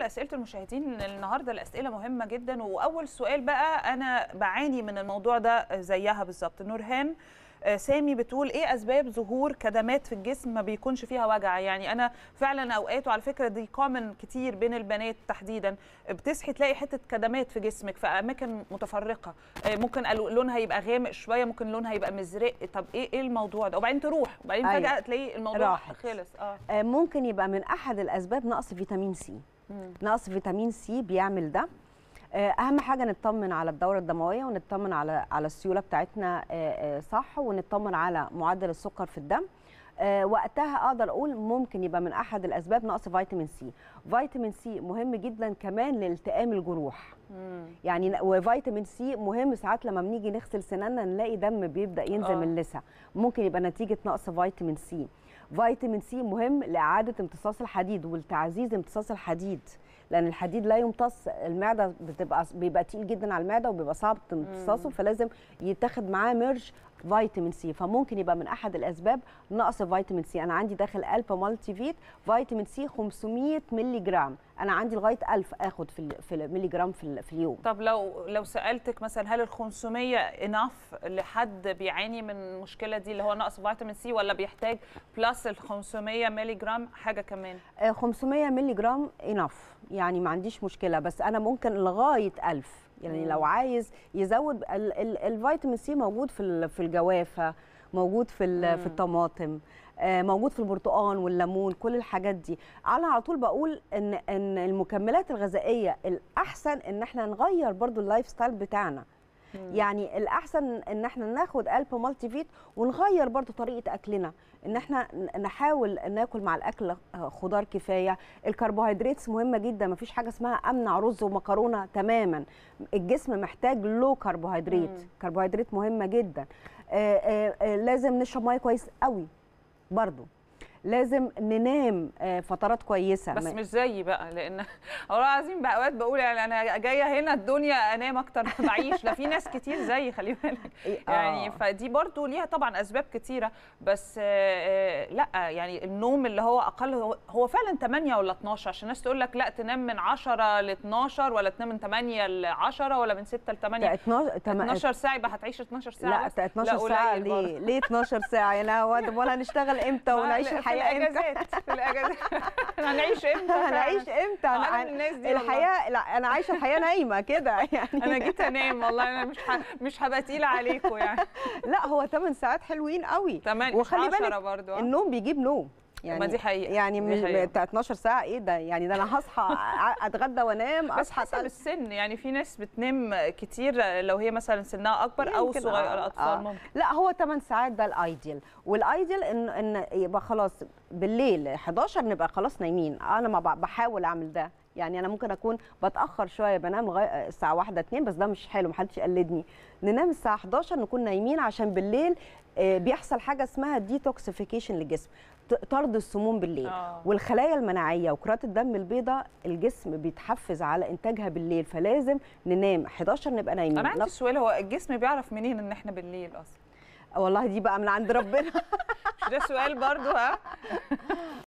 لاسئله المشاهدين النهارده الاسئله مهمه جدا واول سؤال بقى انا بعاني من الموضوع ده زيها بالظبط نورهان آه، سامي بتقول ايه اسباب ظهور كدمات في الجسم ما بيكونش فيها وجع يعني انا فعلا اوقات وعلى فكره دي كومن كتير بين البنات تحديدا بتصحي تلاقي حته كدمات في جسمك في اماكن متفرقه آه، ممكن ال- لونها يبقى غامق شويه ممكن لونها يبقى مزرق طب ايه ايه الموضوع ده وبعدين تروح وبعدين أيوة. فجاه تلاقي الموضوع راحت. خلص اه آه، ممكن يبقى من احد الاسباب نقص فيتامين سي مم. نقص فيتامين سي بيعمل ده آه، اهم حاجه نطمن على الدوره الدمويه ونطمن على على السيوله بتاعتنا آه، آه، صح ونطمن على معدل السكر في الدم آه، وقتها اقدر اقول ممكن يبقى من احد الاسباب نقص فيتامين سي فيتامين سي مهم جدا كمان لالتئام الجروح مم. يعني ن- وفيتامين سي مهم ساعات لما بنيجي نغسل سناننا نلاقي دم بيبدا ينزل آه. من اللثه ممكن يبقى نتيجه نقص فيتامين سي فيتامين سي مهم لاعاده امتصاص الحديد ولتعزيز امتصاص الحديد لان الحديد لا يمتص المعده بتبقى بيبقى تقيل جدا على المعده وبيبقى صعب امتصاصه فلازم يتاخد معاه ميرج فيتامين سي فممكن يبقى من احد الاسباب نقص فيتامين سي انا عندي داخل الب مالتي فيت فيتامين سي 500 مللي جرام انا عندي لغايه 1000 اخد في ال- في الملي جرام في, ال- في اليوم طب لو لو سالتك مثلا هل ال 500 اناف لحد بيعاني من المشكله دي اللي هو نقص فيتامين سي ولا بيحتاج بلس ال 500 مللي جرام حاجه كمان آه، 500 مللي جرام انف يعني ما عنديش مشكله بس انا ممكن لغايه 1000 يعني مم. لو عايز يزود ال- ال- الفيتامين سي موجود في ال- في الجوافه موجود في ال- مم. في الطماطم آه، موجود في البرتقال والليمون كل الحاجات دي انا على طول بقول ان ان المكملات الغذائيه الاحسن ان احنا نغير برضو اللايف ستايل بتاعنا يعني الاحسن ان احنا ناخد الب مالتي فيت ونغير برضو طريقه اكلنا ان احنا ن- نحاول ناكل مع الاكل آه، خضار كفايه الكربوهيدرات مهمه جدا مفيش حاجه اسمها امنع رز ومكرونه تماما الجسم محتاج لو كربوهيدرات مم. كربوهيدرات مهمه جدا آه، آه، آه، لازم نشرب ميه كويس قوي برضو لازم ننام آه، فترات كويسه بس ما- مش زيي بقى لان والله العظيم بقى اوقات بقول يعني انا جايه هنا الدنيا انام اكتر ما بعيش لا في ناس كتير زيي خلي بالك يعني آه. فدي برضو ليها طبعا اسباب كتيره بس آه، آه، لا يعني النوم اللي هو اقل هو, هو فعلا 8 ولا 12 عشان الناس تقول لك لا تنام من 10 ل 12 ولا تنام من 8 ل 10 ولا من 6 ل 8 12 تم- 12 ساعه يبقى هتعيش 12 ساعه لا بس؟ 12 لا، ساعة قليل برضه. ليه؟ ليه 12 ساعة؟ يعني هو ولا هنشتغل امتى ونعيش في الحياة امتى؟ الاجازات في الاجازات هنعيش امتى فعلاً؟ هنعيش امتى؟ أنا أنا من الناس دي والله. الحياة لا أنا عايشة الحياة نايمة كده يعني انا جيت انام والله انا مش ح... مش هبقى تقيله عليكم يعني لا هو 8 ساعات حلوين قوي 8 وخلي وخلي بالك برضو آه. النوم بيجيب نوم يعني ما دي حقيقة، يعني دي مش حقيقة. بتاع 12 ساعة ايه ده؟ يعني ده انا هصحى ع- اتغدى وانام بس اصحى حسب أتغدى. السن يعني في ناس بتنام كتير لو هي مثلا سنها اكبر او يمكن صغير آه، الاطفال آه. ممكن لا هو 8 ساعات ده الايديال والايديال ان ان يبقى خلاص بالليل 11 نبقى خلاص نايمين انا ما ب- بحاول اعمل ده يعني انا ممكن اكون بتاخر شويه بنام لغايه الساعه 1 2 بس ده مش حلو محدش يقلدني ننام الساعه 11 نكون نايمين عشان بالليل آه، بيحصل حاجه اسمها ديتوكسيفيكيشن للجسم ط- طرد السموم بالليل آه. والخلايا المناعيه وكرات الدم البيضاء الجسم بيتحفز على انتاجها بالليل فلازم ننام 11 نبقى نايمين انا عندي نف- سؤال هو الجسم بيعرف منين ان احنا بالليل اصلا والله دي بقى من عند ربنا مش ده سؤال برضو ها